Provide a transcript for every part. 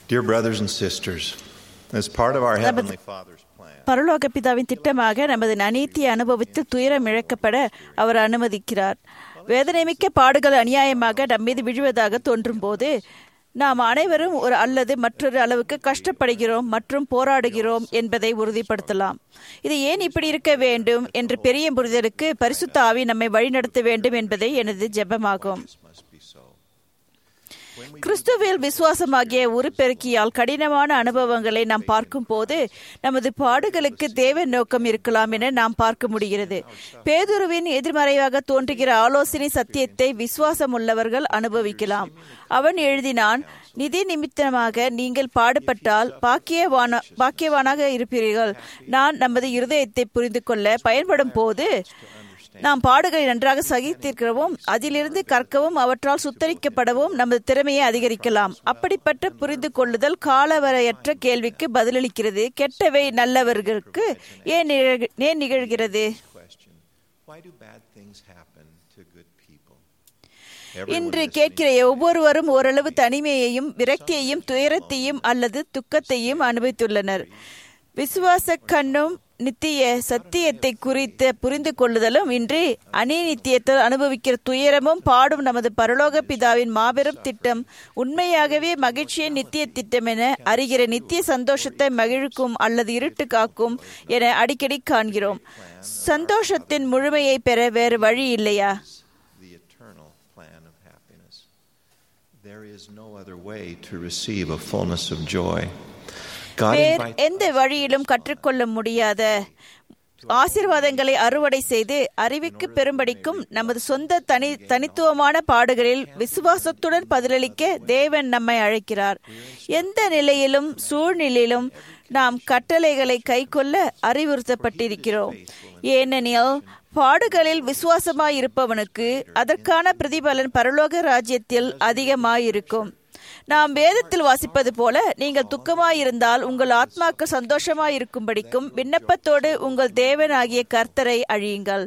Dear brothers and sisters, as part of our Heavenly Father's plan, பரலோக பிதாவின் திட்டமாக நமது அநீத்திய அனுபவத்தில் துயரம் இழக்கப்பட அவர் அனுமதிக்கிறார் வேதனைமிக்க பாடுகள் அநியாயமாக நம்மீது விழுவதாக தோன்றும் போது நாம் அனைவரும் ஒரு அல்லது மற்றொரு அளவுக்கு கஷ்டப்படுகிறோம் மற்றும் போராடுகிறோம் என்பதை உறுதிப்படுத்தலாம் இது ஏன் இப்படி இருக்க வேண்டும் என்று பெரிய புரிதலுக்கு பரிசுத்த ஆவி நம்மை வழிநடத்த வேண்டும் என்பதே எனது ஜெபமாகும் must be so. கிறிஸ்துவில் விசுவாசமாகிய உருப்பெருக்கியால் கடினமான அனுபவங்களை நாம் பார்க்கும்போது நமது பாடுகளுக்கு தேவ நோக்கம் இருக்கலாம் என நாம் பார்க்க முடிகிறது பேதுருவின் எதிர்மறையாக தோன்றுகிற ஆலோசனை சத்தியத்தை விசுவாசம் உள்ளவர்கள் அனுபவிக்கலாம் அவன் எழுதினான் நிதி நிமித்தமாக நீங்கள் பாடுபட்டால் பாக்கியவான பாக்கியவானாக இருப்பீர்கள் நான் நமது இருதயத்தை புரிந்து கொள்ள பயன்படும் போது நாம் பாடுகளை நன்றாக சகித்திருக்கிறவும் அதிலிருந்து கற்கவும் அவற்றால் சுத்தரிக்கப்படவும் நமது திறமையை அதிகரிக்கலாம் அப்படிப்பட்ட புரிந்து கொள்ளுதல் காலவரையற்ற கேள்விக்கு பதிலளிக்கிறது கெட்டவை நல்லவர்களுக்கு ஏன் நிகழ்- ஏன் நிகழ்கிறது Question Why do bad things happen to good people? இன்று Everyone கேட்கிற ஒவ்வொருவரும் ஓரளவு தனிமையையும் விரக்தியையும் துயரத்தையும் அல்லது துக்கத்தையும் அனுபவித்துள்ளனர் விசுவாச கண்ணும் நித்திய சத்தியத்தை குறித்த புரிந்து கொள்ளுதலும் இன்றி அநிநித்தியத்தில் அனுபவிக்கிற துயரமும் பாடும் நமது பரலோக பிதாவின் மாபெரும் திட்டம் உண்மையாகவே மகிழ்ச்சியின் நித்திய திட்டம் என அறிகிற நித்திய சந்தோஷத்தை மகிழ்க்கும் அல்லது இருட்டு காக்கும் என அடிக்கடி காண்கிறோம் சந்தோஷத்தின் முழுமையை பெற வேறு வழி இல்லையா the eternal plan of happiness. There is no other way to receive a fullness of joy. God வேறு invites எந்த வழியிலும் கற்றுக்கொள்ள முடியாத ஆசீர்வாதங்களை அறுவடை செய்து அறிவிக்கு பெரும்படிக்கும் நமது சொந்த தனி தனித்துவமான பாடுகளில் விசுவாசத்துடன் பதிலளிக்க தேவன் நம்மை அழைக்கிறார் எந்த நிலையிலும் சூழ்நிலையிலும் நாம் கட்டளைகளை கைக்கொள்ள அறிவுறுத்தப்பட்டிருக்கிறோம் ஏனெனில் பாடுகளில் விசுவாசமாயிருப்பவனுக்கு அதற்கான பிரதிபலன் பரலோக ராஜ்யத்தில் அதிகமாயிருக்கும் நாம் வேதத்தில் வாசிப்பது போல நீங்கள் துக்கமாயிருந்தால் உங்கள் ஆத்மாக்கு சந்தோஷமாயிருக்கும்படிக்கும் விண்ணப்பத்தோடு உங்கள் தேவனாகிய கர்த்தரை அழியுங்கள்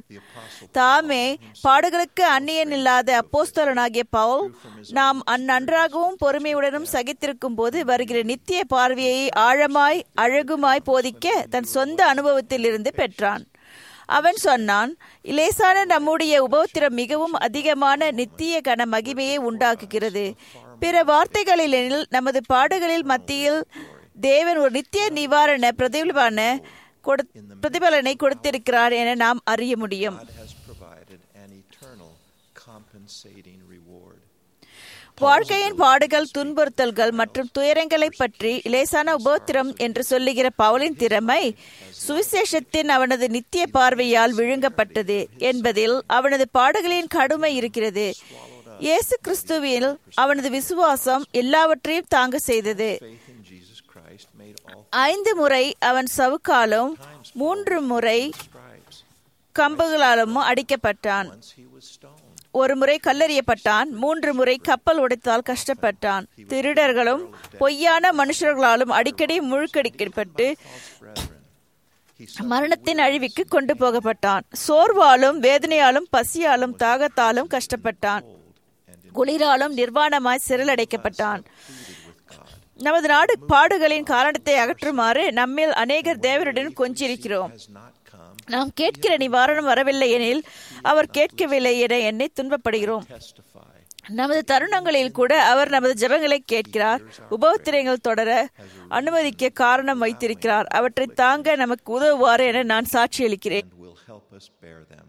தாமே பாடுகளுக்கு அந்நியன் இல்லாத அப்போஸ்தலனாகிய பவுல் நாம் அந்நன்றாகவும் பொறுமையுடனும் சகித்திருக்கும் போது வருகிற நித்திய பார்வையை ஆழமாய் அழகுமாய் போதிக்க தன் சொந்த அனுபவத்திலிருந்து பெற்றான் அவன் சொன்னான் இலேசான நம்முடைய உபத்திரம் மிகவும் அதிகமான நித்திய கன மகிமையை உண்டாக்குகிறது பிற வார்த்தைகளில் நமது பாடுகளில் மத்தியில் தேவன் ஒரு நித்திய நிவாரண பிரதிபலன கொடு- பிரதிபலனை கொடுத்திருக்கிறார் என நாம் அறிய முடியும் God has provided an eternal compensating reward. வாழ்க்கையின் பாடுகள் துன்புறுத்தல்கள் மற்றும் துயரங்களை பற்றி லேசான உபோத்திரம் என்று சொல்லுகிற பவுலின் திறமை சுவிசேஷத்தின் அவனது நித்திய பார்வையால் விழுங்கப்பட்டது என்பதில் அவனது பாடுகளின் கடுமை இருக்கிறது இயேசு கிறிஸ்துவில் அவனது விசுவாசம் எல்லாவற்றையும் தாங்க செய்தது Faith in Jesus Christ made all ஐந்து முறை அவன் சவுக்காலும் மூன்று முறை stripes. கம்புகளாலும் அடிக்கப்பட்டான் Once he was stoned. ஒரு முறை கல்லறியப்பட்டான் மூன்று முறை கப்பல் உடைத்தால் கஷ்டப்பட்டான் திருடர்களும் பொய்யான மனுஷர்களாலும் அடிக்கடி முழுக்கடிக்கப்பட்டு Brethren, he மரணத்தின் அழிவுக்கு கொண்டு போகப்பட்டான் சோர்வாலும் வேதனையாலும் பசியாலும் தாகத்தாலும் கஷ்டப்பட்டான் குளிராலும் நிர்வாணமாய் சிறலடைக்கப்பட்டான் நமது நாடு பாடுகளின் காரணத்தை அகற்றுமாறு நம்மில் அநேகர் தேவருடன் கொஞ்சிருக்கிறோம் has not come நாம் கேட்கிற நிவாரணம் வரவில்லை எனில் அவர் கேட்கவில்லை என எண்ணி துன்பப்படுகிறோம் testify. நமது தருணங்களில் கூட அவர் நமது ஜெபங்களை கேட்கிறார் உபத்திரங்கள் தொடர அனுமதிக்க காரணம் வைத்திருக்கிறார் அவற்றை தாங்க நமக்கு உதவுவார் என நான் சாட்சியளிக்கிறேன் and will help us bear them.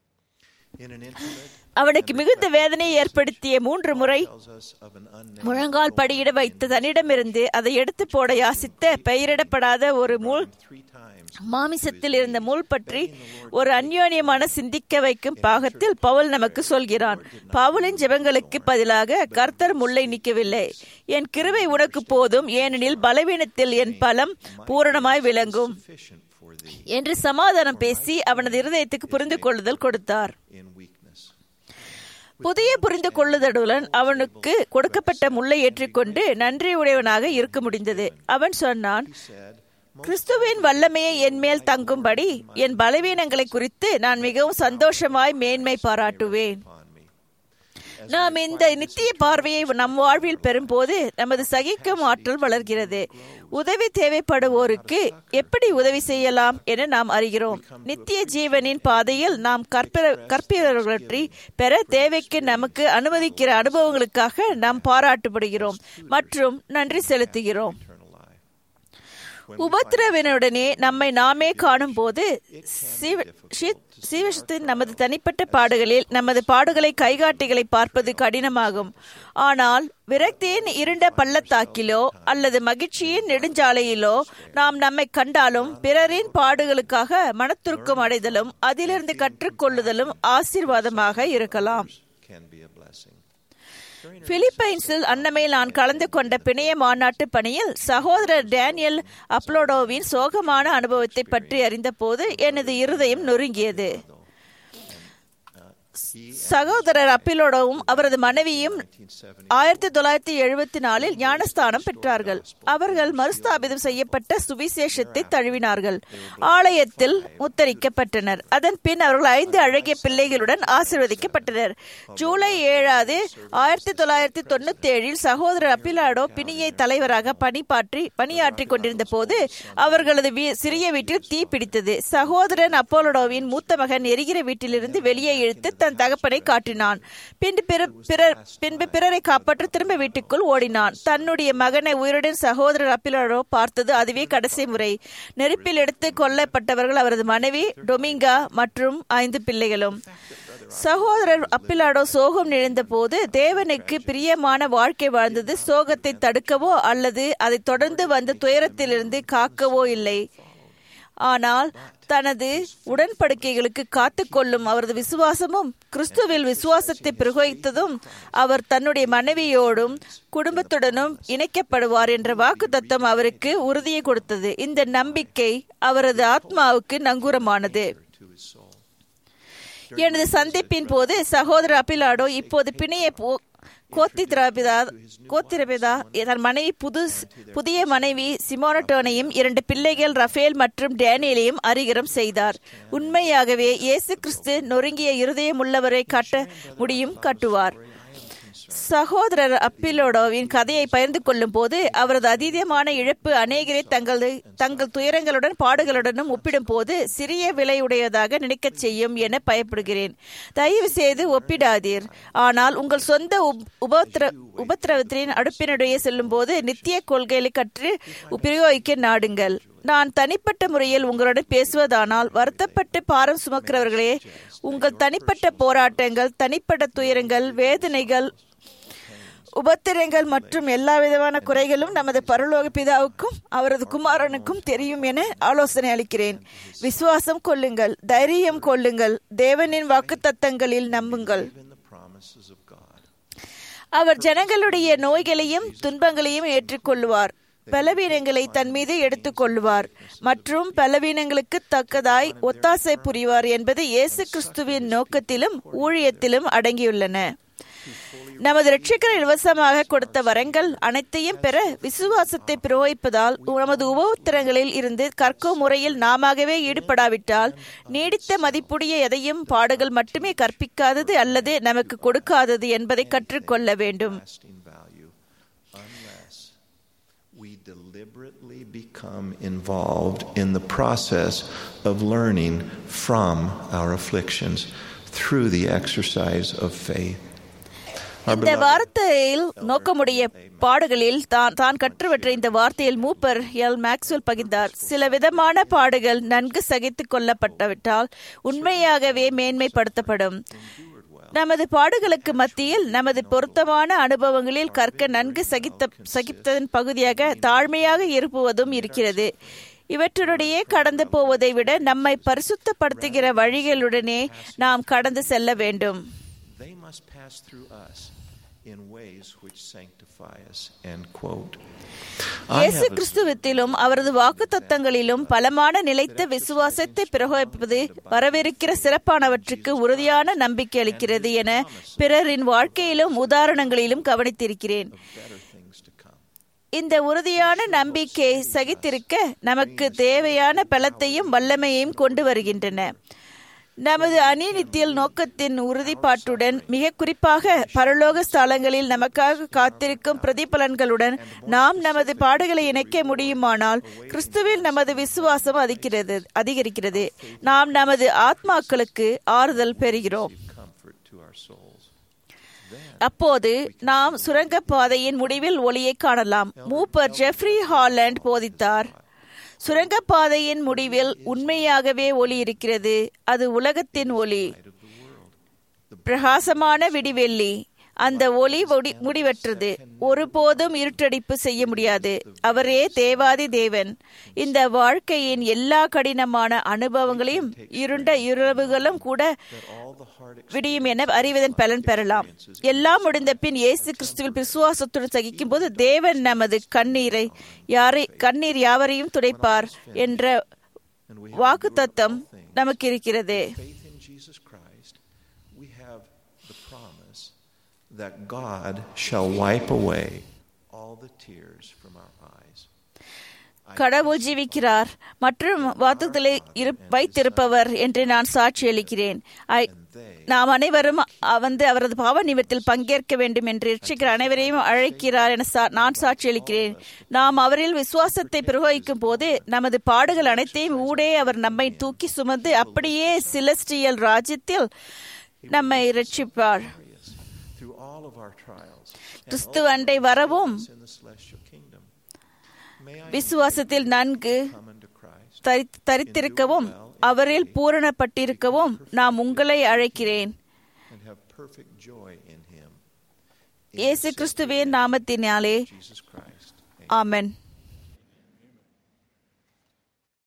In an intimate அவனுக்கு மிகுந்த வேதனையை ஏற்படுத்திய மூன்று முறை tells us of an unknown முழங்கால் படியிட வைத்த தன்னிடமிருந்து அதை எடுத்து போட யாசித்த பெயரிடப்படாத ஒரு முள் three times மாமிசத்தில் இருந்த முள் பற்றி ஒரு அந்யோன்யமான சிந்திக்க வைக்கும் பாகத்தில் பவுல் நமக்கு சொல்கிறான் பவுலின் ஜெபங்களுக்கு பதிலாக கர்த்தர் முல்லை நிற்கவில்லை என் கிருபை உனக்கு போதும் ஏனெனில் பலவீனத்தில் என் பலம் பூரணமாய் விளங்கும் sufficient for thee என்று சமாதானம் பேசி அவனது இருதயத்துக்கு புரிந்து கொள்ளுதல் கொடுத்தார் in weakness. புதிய புரிந்து கொள்ளுதலுடன் அவனுக்கு கொடுக்கப்பட்ட முல்லை ஏற்றுக்கொண்டு நன்றியுடையவனாக இருக்க முடிந்தது அவன் சொன்னான் Said, கிறிஸ்துவின் வல்லமையை என் மேல் தங்கும்படி என் பலவீனங்களை குறித்து நான் மிகவும் சந்தோஷமாய் மேன்மை பாராட்டுவேன் upon me. நாம் இந்த நித்திய பார்வையை நம் வாழ்வில் பெறும்போது நமது சகிக்கும் ஆற்றல் வளர்கிறது உதவி தேவைப்படுவோருக்கு எப்படி உதவி செய்யலாம் என நாம் அறிகிறோம் நித்திய ஜீவனின் பாதையில் நாம் கற்பிற கற்பிறவற்றை பெற தேவைக்கு நமக்கு அனுமதிக்கிற அனுபவங்களுக்காக நாம் பாராட்டுப்படுகிறோம் மற்றும் நன்றி செலுத்துகிறோம் உபத்திரவினுடனே நம்மை நாமே காணும் போது சீவசத்தின் நமது தனிப்பட்ட பாடுகளில் நமது பாடுகளை கைகாட்டிகளை பார்ப்பது கடினமாகும் ஆனால் விரக்தியின் இருண்ட பள்ளத்தாக்கிலோ அல்லது மகிழ்ச்சியின் நெடுஞ்சாலையிலோ நாம் நம்மை கண்டாலும் பிறரின் பாடுகளுக்காக மனத்துருக்கம் அடைதலும் அதிலிருந்து கற்றுக்கொள்ளுதலும் ஆசீர்வாதமாக இருக்கலாம் பிலிப்பைன்ஸில் அன்னமையில் நான் கலந்து கொண்ட பிணைய மாநாட்டு பணியில் சகோதரர் டேனியல் அப்லோடோவின் சோகமான அனுபவத்தை பற்றி அறிந்தபோது எனது இருதயம் நொறுங்கியது சகோதரர் அப்பிலோடவும் அவரது மனைவியும் ஆயிரத்தி தொள்ளாயிரத்தி எழுபத்தி நாலில் ஞானஸ்தானம் பெற்றார்கள் அவர்கள் மறுஸ்தாபிதம் செய்யப்பட்ட சுவிசேஷத்தை தழுவினார்கள் ஆலயத்தில் முத்தரிக்கப்பட்டனர் அதன் பின் அவர்கள் ஐந்து அழகிய பிள்ளைகளுடன் ஆசிர்வதிக்கப்பட்டனர் ஜூலை ஏழாவது ஆயிரத்தி தொள்ளாயிரத்தி தொண்ணூத்தி ஏழில் சகோதரர் அப்பிலாடோ பிணியை தலைவராக பணிபாற்றி பணியாற்றி கொண்டிருந்த போது அவர்களது சிறிய வீட்டில் தீ பிடித்தது சகோதரன் அப்போலோடோவின் மூத்த மகன் எரிகிற வீட்டிலிருந்து வெளியே இழுத்து தன் தகப்பனை காட்டினான் பின்பு பிறர் பின்பு பிறரை காப்பாற்ற திரும்ப வீட்டுக்குள் ஓடினான் தன்னுடைய மகனை உயிருடன் சகோதரர் அப்பிலாடோ பார்த்தது அதுவே கடைசி முறை நெருப்பில் எடுத்து கொல்லப்பட்டவர்கள் அவரது மனைவி டொமிங்கா மற்றும் ஐந்து பிள்ளைகளும் சகோதரர் அப்பிலாடோ சோகம் நிழந்த போது தேவனுக்கு பிரியமான வாழ்க்கை வாழ்ந்தது சோகத்தை தடுக்கவோ அல்லது அதை தொடர்ந்து வந்த துயரத்திலிருந்து காக்கவோ இல்லை ஆனால் தனது உடன்படிக்கைகளுக்கு காத்துக்கொள்ளும் அவரது விசுவாசமும் கிறிஸ்துவில் விசுவாசத்தை பிரகோகித்ததும் அவர் தன்னுடைய மனைவியோடும் குடும்பத்துடனும் இணைக்கப்படுவார் என்ற வாக்கு தத்துவம் அவருக்கு உறுதியை கொடுத்தது இந்த நம்பிக்கை அவரது ஆத்மாவுக்கு நங்கூரமானது எனது சந்திப்பின் போது சகோதரர் அபிலாடோ இப்போது பிணைய கோத்திரபிதா கோத்திரபிதா தன் மனைவி புது புதிய மனைவி சிமோனட்டோனையும் இரண்டு பிள்ளைகள் ரஃபேல் மற்றும் டேனியலையும் அறிகரம் செய்தார் உண்மையாகவே இயேசு கிறிஸ்து நொறுங்கிய இருதயம் உள்ளவரை காட்ட முடியும் காட்டுவார் சகோதரர் அப்பிலோடோவின் கதையை பகிர்ந்து கொள்ளும் போது அவரது அதீதமான இழப்பு அநேகரை தங்கள் தங்கள் துயரங்களுடன் பாடுகளுடனும் ஒப்பிடும் போது சிறிய விலையுடையதாக நினைக்கச் செய்யும் என பயப்படுகிறேன் தயவு செய்து ஒப்பிடாதீர் ஆனால் உங்கள் சொந்த உபத்திர உபத்திரவத்தின் அடுப்பினுடைய செல்லும் போது நித்திய கொள்கைகளை கற்று உபயோகிக்க நாடுங்கள் நான் தனிப்பட்ட முறையில் உங்களுடன் பேசுவதானால் வருத்தப்பட்டு பாரம் சுமக்கிறவர்களே உங்கள் தனிப்பட்ட போராட்டங்கள் தனிப்பட்ட துயரங்கள் வேதனைகள் உபத்திரங்கள் மற்றும் எல்லா விதமான குறைகளும் நமது பரலோக பிதாவுக்கும் அவரது குமாரனுக்கும் தெரியும் என ஆலோசனை அளிக்கிறேன் விசுவாசம் கொள்ளுங்கள் தைரியம் கொள்ளுங்கள் தேவனின் வாக்கு தத்தங்களில் நம்புங்கள் அவர் ஜனங்களுடைய நோய்களையும் துன்பங்களையும் ஏற்றுக்கொள்வார் பலவீனங்களை தன் மீது எடுத்துக்கொள்வார் மற்றும் பலவீனங்களுக்கு தக்கதாய் ஒத்தாசை புரிவார் என்பது இயேசு கிறிஸ்துவின் நோக்கத்திலும் ஊழியத்திலும் அடங்கியுள்ளன நமது ரட்சிக்கர் இலவசமாக கொடுத்த வரங்கள் அனைத்தையும் பெற விசுவாசத்தை பிரயோகிப்பதால் நமது உபோத்திரங்களில் இருந்து கற்கும் முறையில் நாமவே ஈடுபடாவிட்டால் நீடித்த மதிப்புடைய எதையும் பாடுகள் மட்டுமே கற்பிக்காதது அல்லது நமக்கு கொடுக்காதது என்பதை கற்றுக்கொள்ள வேண்டும் we deliberately become involved in the process of learning from our afflictions through the exercise of faith. இந்த வார்த்தையில் நோக்கமுடைய பாடுகளில் தான் தான் கற்றுவற்ற இந்த வார்த்தையில் மூப்பர் எல் மேக்ஸ்வெல் பகிர்ந்தார் சில விதமான பாடுகள் நன்கு சகித்து கொள்ளப்பட்டவிட்டால் உண்மையாகவே மேன்மைப்படுத்தப்படும் நமது பாடுகளுக்கு மத்தியில் நமது பொருத்தமான அனுபவங்களில் கற்க நன்கு சகித்த சகித்ததன் பகுதியாக தாழ்மையாக இருப்புவதும் இருக்கிறது இவற்றுடைய கடந்து போவதை விட நம்மை பரிசுத்தப்படுத்துகிற வழிகளுடனே நாம் கடந்து செல்ல வேண்டும் They must pass through us in ways which sanctify us. End quote. இயேசு கிறிஸ்துவத்திலும் அவரது வாக்கு தத்தங்களிலும் பலமான நிலைத்த விசுவாசத்தை பிரகோபிப்பது வரவிருக்கிற சிறப்பானவற்றுக்கு உறுதியான நம்பிக்கை அளிக்கிறது என பிறரின் வாழ்க்கையிலும் உதாரணங்களிலும் கவனித்திருக்கிறேன் இந்த உறுதியான நம்பிக்கை சகித்திருக்க நமக்கு தேவையான பலத்தையும் வல்லமையையும் கொண்டு வருகின்றன நமது அநீதித்தியல் நோக்கத்தின் உறுதிப்பாட்டுடன் மிக குறிப்பாக பரலோக ஸ்தலங்களில் நமக்காக காத்திருக்கும் பிரதிபலன்களுடன் நாம் நமது பாடுகளை இணைக்க முடியுமானால் கிறிஸ்துவில் நமது விசுவாசம் அதிகிறது அதிகரிக்கிறது நாம் நமது ஆத்மாக்களுக்கு ஆறுதல் பெறுகிறோம் comfort to our souls. அப்போது நாம் சுரங்கப்பாதையின் முடிவில் ஒளியை காணலாம் மூப்பர் ஜெஃப்ரி ஹாலண்ட் போதித்தார் சுரங்கப்பாதையின் முடிவில் உண்மையாகவே ஒளி இருக்கிறது அது உலகத்தின் ஒளி பிரகாசமான விடிவெள்ளி அந்த ஒளி முடி- முடிவற்றது ஒருபோதும் இருட்டடிப்பு செய்ய முடியாது அவரே தேவாதி தேவன் இந்த வாழ்க்கையின் எல்லா கடினமான அனுபவங்களையும் இருண்ட இரவுகளும் கூட All the hard விடியும் என அறிவதன் பலன் பெறலாம் எல்லாம் முடிந்த பின் இயேசு கிறிஸ்துவில் விசுவாசத்துடன் சகிக்கும் போது தேவன் நமது கண்ணீரை யாரை கண்ணீர் யாவரையும் துடைப்பார் என்ற வாக்கு தத்தம் நமக்கு இருக்கிறது faith in Jesus Christ, we have the promise that God shall wipe away all the tears from our eyes. கடவுள் ஜீவிக்கிறார் மற்றும் வாக்குகளை இரு- வைத்திருப்பவர் என்று நான் சாட்சி அளிக்கிறேன் ஐ- நாம் அனைவரும் அ- வந்து அவரது பாவ நிமித்தில் பங்கேற்க வேண்டும் என்று ரட்சிக்கிற அனைவரையும் அழைக்கிறார் என சா- நான் சாட்சி அளிக்கிறேன் நாம் அவரில் விசுவாசத்தை பிரயோகிக்கும் போது நமது பாடுகள் அனைத்தையும் ஊடே அவர் நம்மை தூக்கி சுமந்து அப்படியே சிலஸ்டியல் ராஜ்யத்தில் நம்மை ரட்சிப்பார் Through all of our trials கிறிஸ்து அண்டை வரவும் in the celestial kingdom, may I விசுவாசத்தில் நன்கு come unto Christ தரி- தரித்திருக்கவும் அவரில் பூரணப்பட்டிருக்கவும் நாம் உங்களை அழைக்கிறேன் and have perfect joy in Him. இயேசு கிறிஸ்துவின் நாமத்தினாலே Jesus Christ. ஆமென்